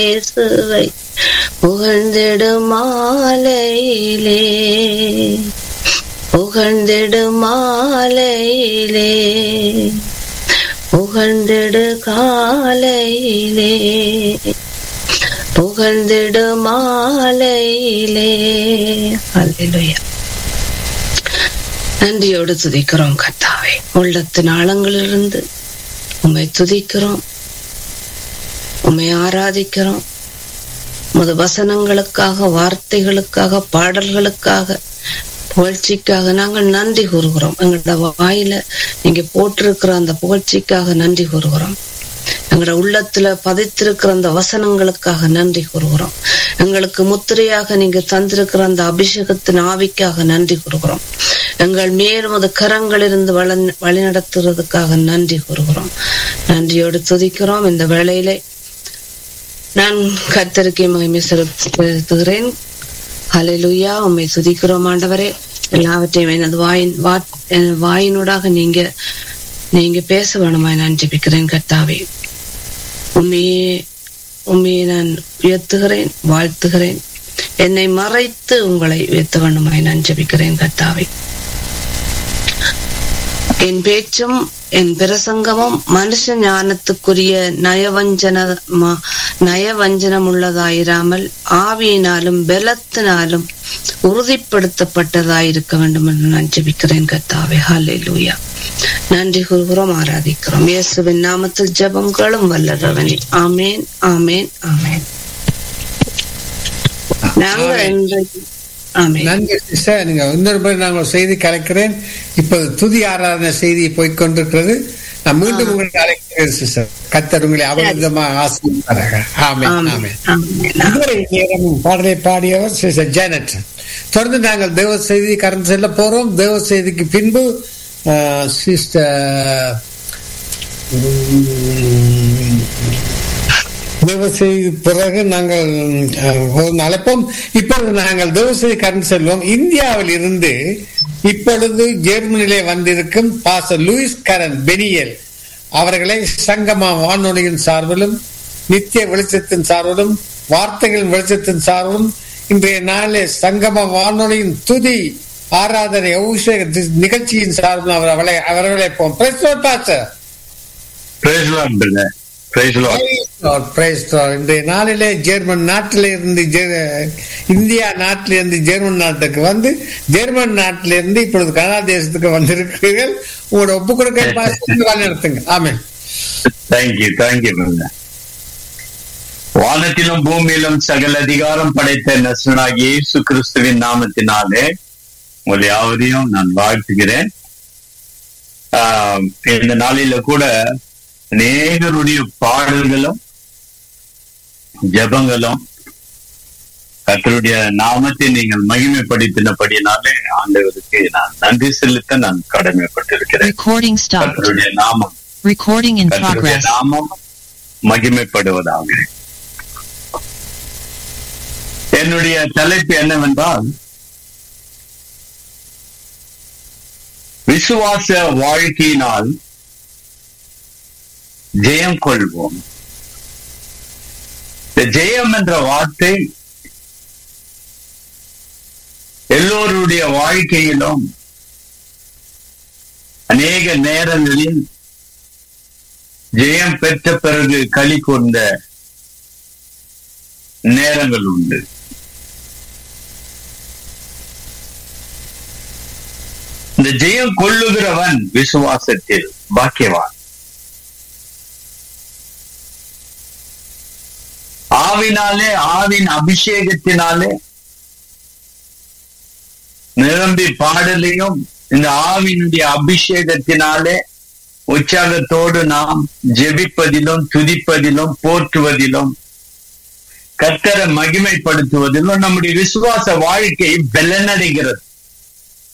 இயேசுவை புகழ்ந்திடும் மாலையிலே புகழ்ந்திடும் மாலையிலே புகழ்ந்திடு காலையிலே புகழ்ந்திடு மாலையிலே அல்லேலூயா நன்றியோடு துதிக்கிறோம் கத்தாவே உள்ளத்தின் ஆழங்களிலிருந்து உம்மை துதிக்கிறோம் உம்மை ஆராதிக்கிறோம் உமது வசனங்களுக்காக வார்த்தைகளுக்காக பாடல்களுக்காக புகழ்ச்சிக்காக நாங்கள் நன்றி கூறுகிறோம் எங்களோட வாயில நீங்க போட்டிருக்கிற அந்த புகழ்ச்சிக்காக நன்றி கூறுகிறோம் எங்களோட உள்ளத்துல பதித்திருக்கிற அந்த வசனங்களுக்காக நன்றி கூறுகிறோம் எங்களுக்கு முத்திரையாக நீங்க தந்திருக்கிற அந்த அபிஷேகத்தின் ஆவிக்காக நன்றி கூறுகிறோம் எங்கள் மேலும் அது கரங்களிலிருந்து வள வழிநடத்துறதுக்காக நன்றி கூறுகிறோம் நன்றியோடு துதிக்கிறோம் இந்த வேளையிலே நான் கத்தருக்கு மகிமை செலுத்துகிறேன் ஹalleluya உம்மை துதிக்கிறோம் ஆண்டவரே எல்லாவற்றையும் எனது வாயின் வாட்- எனது வாயினூடாக நீங்க நீங்க பேச வேணுமாய் நான் ஜெபிக்கிறேன் கர்த்தாவே உண்மையே உண்மையை நான் உயர்த்துகிறேன் வாழ்த்துகிறேன் என்னை மறைத்து உங்களை உயர்த்த வேண்டுமாய் நான் ஜெபிக்கிறேன் கர்த்தாவே என் பேச்சும் என் பிரசங்கமும் மனுஷ ஞானத்துக்குரிய நயவஞ்சன நயவஞ்சனம் உள்ளதாயிராமல் ஆவியினாலும் பலத்தினாலும் உறுதிப்படுத்தப்பட்டதாயிருக்க வேண்டும் என்று நான் ஜெபிக்கிறேன் கர்த்தாவே ஹalleluya நன்றி கூறுகிறோம் ஆராதிக்கிறோம் இயேசுவின் நாமத்தில் ஜெபங்களும் வல்லரவனே ஆமேன் ஆமேன் ஆமேன் நாங்கள் இன்றைக்கு ஆமேன் நன்றி சிஸ்டர் நீங்க இன்னொரு முறை நான் ஒரு செய்தி கலைக்கிறேன் இப்போது துதி ஆராதனை செய்தி போய்க்கொண்டிருக்கிறது நான் மீண்டும் உங்களை அழைக்கிறேன் சிஸ்டர் கத்தர் உங்களை அபரிதமாக ஆசீர்வதிப்பாராக ஆமென் ஆமேன் ஆமென் ஆமேன் இதுவரை நேரம் பாடலை பாடியவர் சிஸ்டர் ஜானட் தொடர்ந்து நாங்கள் தேவ செய்தி கடந்து செல்ல போறோம் தேவ செய்திக்கு பின்பு சிஸ்டர் தேவ செய்தி பிறகு நாங்கள் அஹ், ஒரு அழைப்போம் இப்பொழுது நாங்கள் தேவ செய்தி கடந்து செல்வோம் இந்தியாவில் இருந்து இப்பொழுது ஜெர்மனியிலே வந்திருக்கும் பாச லூயிஸ் கரன் பெனியல் அவர்களை சங்கமா வானொலியின் சார்பிலும் நித்திய வெளிச்சத்தின் சார்பிலும் வார்த்தைகளின் வெளிச்சத்தின் சார்பிலும் இன்றைய நாளிலே சங்கம வானொலியின் துதி ஆராதனை அபிஷேக நிகழ்ச்சியின் சார்பிலும் அவர் அவளை அவர்களை போம் pastor Praise Lord, brother. Praise Lord. Lord, praise Lord. இன்றைய நாளிலே ஜெர்மன் நாட்டில இருந்து ஜெ- இந்தியா நாட்டில இருந்து ஜெர்மன் நாட்டுக்கு வந்து ஜெர்மன் நாட்டில இருந்து இப்பொழுது கனடா தேசத்துக்கு வந்திருக்கிறீர்கள் உங்களோட ஒப்பு கொடுக்க பாஸ்டர் நடத்துங்க ஆமென் Thank you, thank you, brother. வானத்திலும் பூமியிலும் சகல அதிகாரம் படைத்த நசுனாகிய இயேசு கிறிஸ்துவின் நாமத்தினாலே உங்கள் யாவரையும் நான் வாழ்த்துகிறேன் ஆஹ், இந்த நாளில கூட அநேகருடைய பாடல்களும் ஜெபங்களும் கர்த்தருடைய நாமத்தை நீங்கள் மகிமைப்படுத்தினபடினாலே ஆண்டவருக்கு நான் நன்றி செலுத்த நான் கடமைப்பட்டிருக்கிறேன் Recording stopped. கர்த்தருடைய நாமம் Recording in கர்த்தருடைய progress. நாமம் மகிமைப்படுவதாக என்னுடைய தலைப்பு என்னவென்றால் விசுவாச வாழ்க்கையினால் ஜெயம் கொள்வோம் இந்த ஜெயம் என்ற வார்த்தை எல்லோருடைய வாழ்க்கையிலும் அநேக நேரங்களில் ஜெயம் பெற்ற பிறகு களி கொண்ட நேரங்கள் உண்டு இந்த ஜெயம் கொள்ளுகிறவன் விசுவாசத்தில் பாக்கியவான் ஆவினாலே ஆவின் அபிஷேகத்தினாலே நிரம்பி பாடலையும் இந்த ஆவினுடைய அபிஷேகத்தினாலே உற்சாகத்தோடு நாம் ஜெபிப்பதிலும் துதிப்பதிலும் போற்றுவதிலும் கர்த்தரை மகிமைப்படுத்துவதிலும் நம்முடைய விசுவாச வாழ்க்கை பலனடைகிறது